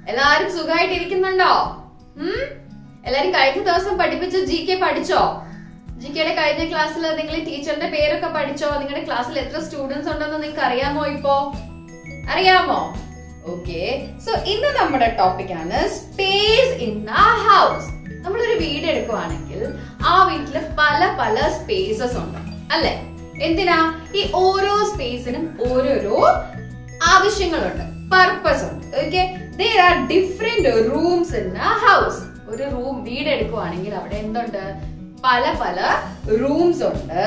എല്ലാരും സുഖമായിട്ട് ഇരിക്കുന്നുണ്ടോ ഉം എല്ലാരും കഴിഞ്ഞ ദിവസം പഠിപ്പിച്ച ജി കെ പഠിച്ചോ ജി കെയുടെ കഴിഞ്ഞ ക്ലാസ്സിൽ നിങ്ങൾ ടീച്ചറിന്റെ പേരൊക്കെ പഠിച്ചോ നിങ്ങളുടെ ക്ലാസ്സിൽ എത്ര സ്റ്റുഡൻസ് ഉണ്ടെന്ന് നിങ്ങൾക്ക് അറിയാമോ ഇപ്പോ അറിയാമോ ഓക്കെ സോ ഇന്ന് നമ്മുടെ ടോപ്പിക് ആണ് സ്പേസ് ഇൻ ആ ഹൗസ് നമ്മളൊരു വീട് എടുക്കുവാണെങ്കിൽ ആ വീട്ടില് പല പല സ്പേസസ് ഉണ്ട് അല്ലെ എന്തിനാ ഈ ഓരോ സ്പേസിനും ഓരോരോ ആവശ്യങ്ങളുണ്ട് പർപ്പസ് ഉണ്ട് okay there are different rooms in a house ഒരു റൂം വീട് എടുക്കുവാണെങ്കിൽ അവിടെ എന്തുണ്ട് പല പല റൂംസ് ഉണ്ട്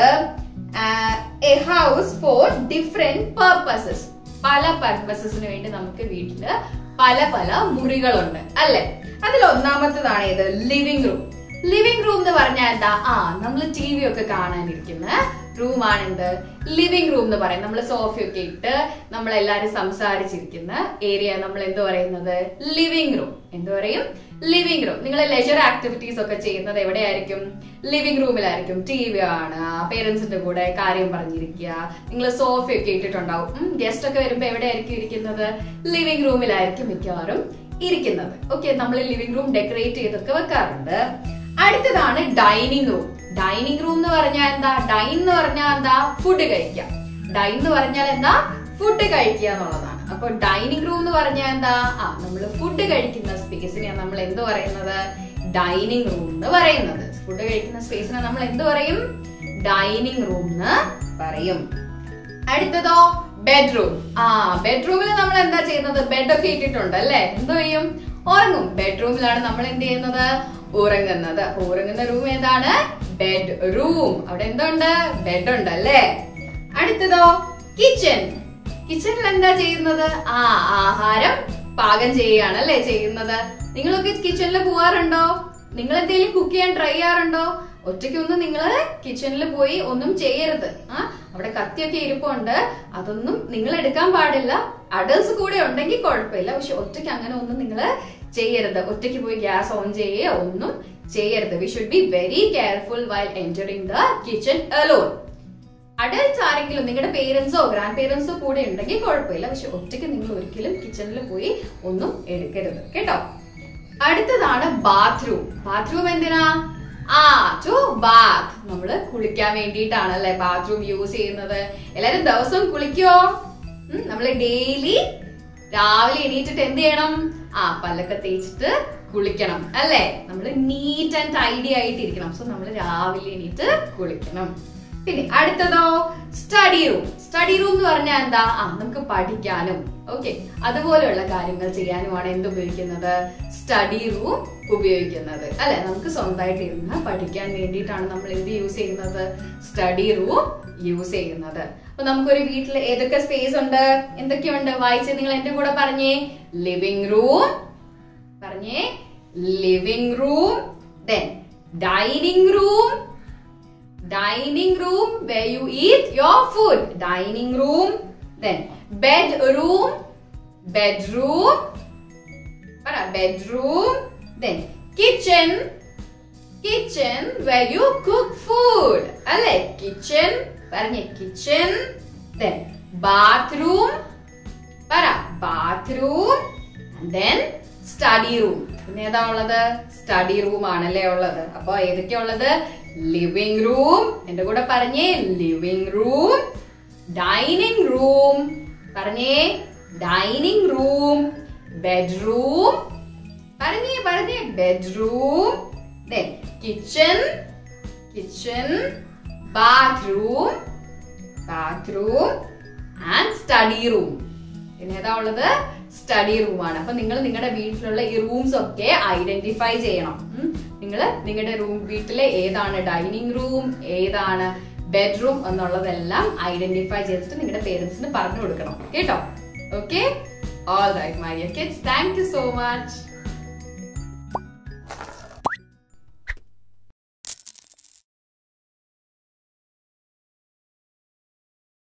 a house for different purposes പല പർപ്പസസിന് വേണ്ടി നമുക്ക് വീട്ടില് പല പല മുറികളുണ്ട് അല്ലെ അതിൽ ഒന്നാമത്തതാണ് ഇത് ലിവിംഗ് റൂം ലിവിംഗ് റൂം എന്ന് പറഞ്ഞാൽ എന്താ ആ നമ്മൾ ടി വി ഒക്കെ കാണാനിരിക്കുന്ന റൂമാണ് എന്ത് ലിവിംഗ് റൂം എന്ന് പറയും നമ്മൾ സോഫയൊക്കെ ഇട്ട് നമ്മൾ എല്ലാരും സംസാരിച്ചിരിക്കുന്ന ഏരിയ നമ്മൾ എന്ത് പറയുന്നത് ലിവിംഗ് റൂം എന്ത് പറയും ലിവിംഗ് റൂം നിങ്ങൾ ലെജർ ആക്ടിവിറ്റീസ് ഒക്കെ ചെയ്യുന്നത് എവിടെയായിരിക്കും ലിവിംഗ് റൂമിലായിരിക്കും ടി വി കാണുക പേരൻസിന്റെ കൂടെ കാര്യം പറഞ്ഞിരിക്കുക നിങ്ങൾ സോഫയൊക്കെ ഇട്ടിട്ടുണ്ടാവും ഗസ്റ്റ് ഒക്കെ വരുമ്പോ എവിടെയായിരിക്കും ഇരിക്കുന്നത് ലിവിംഗ് റൂമിലായിരിക്കും മിക്കവാറും ഇരിക്കുന്നത് ഓക്കെ നമ്മൾ ലിവിംഗ് റൂം ഡെക്കറേറ്റ് ചെയ്തൊക്കെ വെക്കാറുണ്ട് അടുത്തതാണ് ഡൈനിങ് റൂം ഡൈനിങ് റൂം എന്ന് പറഞ്ഞാൽ എന്താ ഡൈൻ എന്ന് പറഞ്ഞാൽ എന്താ ഫുഡ് കഴിക്കാം ഡൈൻ എന്ന് പറഞ്ഞാൽ എന്താ ഫുഡ് കഴിക്കുക എന്നുള്ളതാണ് അപ്പൊ ഡൈനിങ് റൂം എന്ന് പറഞ്ഞാൽ എന്താ ആ നമ്മൾ ഫുഡ് കഴിക്കുന്ന സ്പേസിനെയാണ് നമ്മൾ എന്ത് പറയുന്നത് ഡൈനിങ് റൂം എന്ന് പറയുന്നത് ഫുഡ് കഴിക്കുന്ന സ്പേസിനെ നമ്മൾ എന്ത് പറയും ഡൈനിങ് റൂം എന്ന് പറയും അടുത്തതോ ബെഡ്റൂം ആ ബെഡ്റൂമിൽ നമ്മൾ എന്താ ചെയ്യുന്നത് ബെഡൊക്കെ ഇട്ടിട്ടുണ്ട് അല്ലെ എന്തോ ചെയ്യും ഉറങ്ങും ബെഡ്റൂമിലാണ് നമ്മൾ എന്ത് ചെയ്യുന്നത് ഉറങ്ങുന്നത് അപ്പൊ ഉറങ്ങുന്ന റൂം ഏതാണ് ബെഡ് റൂം അവിടെ എന്തുണ്ട് ബെഡ് ഉണ്ട് അല്ലേ അടുത്തതോ കിച്ചൺ കിച്ചണിൽ എന്താ ചെയ്യുന്നത് ആ ആഹാരം പാകം ചെയ്യുകയാണ് അല്ലേ ചെയ്യുന്നത് നിങ്ങളൊക്കെ കിച്ചണിൽ പോവാറുണ്ടോ നിങ്ങൾ എന്തെങ്കിലും കുക്ക് ചെയ്യാൻ ട്രൈ ചെയ്യാറുണ്ടോ ഒറ്റയ്ക്കൊന്നും നിങ്ങൾ കിച്ചണിൽ പോയി ഒന്നും ചെയ്യരുത് ആ അവിടെ കത്തിയൊക്കെ ഇരിപ്പുണ്ട് അതൊന്നും നിങ്ങൾ എടുക്കാൻ പാടില്ല അഡൽസ് കൂടെ ഉണ്ടെങ്കിൽ കുഴപ്പമില്ല പക്ഷെ ഒറ്റയ്ക്ക് അങ്ങനെ ഒന്നും നിങ്ങൾ ചെയ്യരുത് ഒറ്റയ്ക്ക് പോയി ഗ്യാസ് ഓൺ ചെയ്യുക ഒന്നും ചെയ്യരുത് we should be very careful while entering the kitchen alone adults ആരെങ്കിലും നിങ്ങളുടെ പേരൻസോ ഗ്രാൻഡ് പേരൻസോ കൂടെ ഉണ്ടെങ്കിൽ കുഴപ്പമില്ല പക്ഷെ ഒറ്റയ്ക്ക് നിങ്ങൾ ഒരിക്കലും കിച്ചണിൽ പോയി ഒന്നും എടുക്കരുത് കേട്ടോ അടുത്തതാണ് ബാത്റൂം ബാത്റൂം എന്തിനാ ആ ടു ബാത്ത് നമ്മള് കുളിക്കാൻ വേണ്ടിയിട്ടാണ് അല്ലെ ബാത്റൂം യൂസ് ചെയ്യുന്നത് എല്ലാരും ദിവസം കുളിക്കോ നമ്മള് ഡെയിലി രാവിലെ എണീറ്റിട്ട് എന്ത് ചെയ്യണം ആ പല്ലൊക്കെ തേച്ചിട്ട് കുളിക്കണം അല്ലെ നമ്മൾ നീറ്റ് ആൻഡ് ടൈഡി ആയിട്ട് ഇരിക്കണം സോ നമ്മൾ രാവിലെ എണീറ്റ് കുളിക്കണം പിന്നെ അടുത്തതോ സ്റ്റഡി റൂം സ്റ്റഡി റൂം എന്ന് പറഞ്ഞാൽ എന്താ ആ നമുക്ക് പഠിക്കാനും ഓക്കെ അതുപോലെയുള്ള കാര്യങ്ങൾ ചെയ്യാനുമാണ് എന്ത് ഉപയോഗിക്കുന്നത് സ്റ്റഡി റൂം ഉപയോഗിക്കുന്നത് അല്ലെ നമുക്ക് സ്വന്തമായിട്ട് ഇരുന്ന് പഠിക്കാൻ വേണ്ടിയിട്ടാണ് നമ്മൾ എന്ത് യൂസ് ചെയ്യുന്നത് സ്റ്റഡി റൂം യൂസ് ചെയ്യുന്നത് അപ്പൊ നമുക്കൊരു വീട്ടിൽ ഏതൊക്കെ സ്പേസ് ഉണ്ട് എന്തൊക്കെയുണ്ട് വായിച്ച് നിങ്ങൾ എന്റെ കൂടെ പറഞ്ഞേ ലിവിംഗ് റൂം പറഞ്ഞേ living room then dining room dining room where you eat your food dining room then bedroom bedroom para bedroom then kitchen kitchen where you cook food alle kitchen പറഞ്ഞേ kitchen then bathroom പറ bathroom and then study room പിന്നെ ഏതാ ഉള്ളത് study room ആണല്ലേ ഉള്ളത് അപ്പൊ ഏതൊക്കെയാ ഉള്ളത് ലിവിംഗ് റൂം എന്റെ കൂടെ പറഞ്ഞേ ലിവിംഗ് റൂം ഡൈനിങ് റൂം പറഞ്ഞേ ഡൈനിങ് റൂം ബെഡ്റൂം പറഞ്ഞേ പറഞ്ഞേ bedroom kitchen kitchen bathroom bathroom and study room പിന്നെ ഏതാ ഉള്ളത് സ്റ്റഡി റൂം ആണ് അപ്പൊ നിങ്ങൾ നിങ്ങളുടെ വീട്ടിലുള്ള ഈ റൂംസ് ഒക്കെ ഐഡന്റിഫൈ ചെയ്യണം നിങ്ങൾ നിങ്ങളുടെ റൂം വീട്ടിലെ ഏതാണ് ഡൈനിങ് റൂം ഏതാണ് ബെഡ്റൂം എന്നുള്ളതെല്ലാം ഐഡന്റിഫൈ ചെയ്തിട്ട് നിങ്ങളുടെ പേരൻസിന് പറഞ്ഞു കൊടുക്കണം കേട്ടോ okay all right my dear kids thank you so much